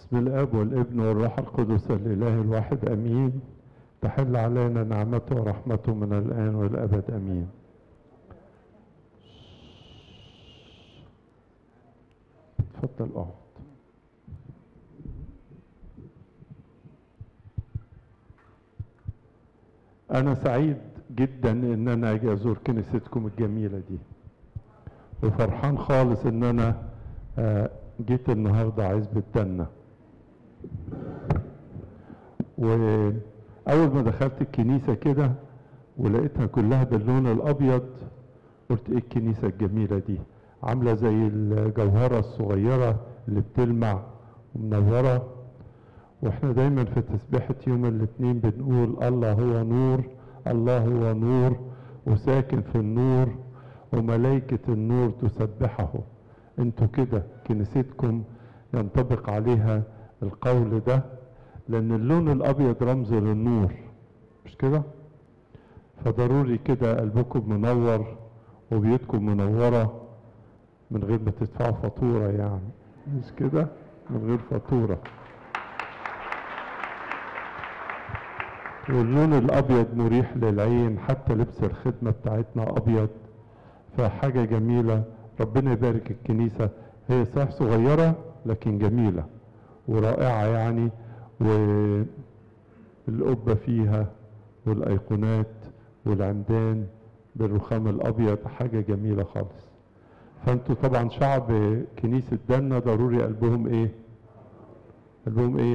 بسم الاب والابن والروح القدس الاله الواحد امين تحل علينا نعمته ورحمته من الان والابد امين اتفضل اقعد انا سعيد جدا ان انا اجي ازور كنيستكم الجميله دي وفرحان خالص ان انا آه، جيت النهارده عزبة دنا واول ما دخلت الكنيسه كده ولقيتها كلها باللون الابيض قلت ايه الكنيسه الجميله دي عامله زي الجوهره الصغيره اللي بتلمع ومنوره واحنا دايما في تسبيحه يوم الاثنين بنقول الله هو نور الله هو نور وساكن في النور وملائكه النور تسبحه انتوا كده كنيستكم ينطبق عليها القول ده لان اللون الابيض رمز للنور مش كده فضروري كده قلبكم منور وبيوتكم منوره من غير ما تدفعوا فاتوره يعني مش كده من غير فاتوره واللون الابيض مريح للعين حتى لبس الخدمه بتاعتنا ابيض فحاجه جميله ربنا يبارك الكنيسه هي صحيح صغيره لكن جميله ورائعه يعني والقبه فيها والايقونات والعمدان بالرخام الابيض حاجه جميله خالص فانتوا طبعا شعب كنيسه دنا ضروري قلبهم ايه قلبهم ايه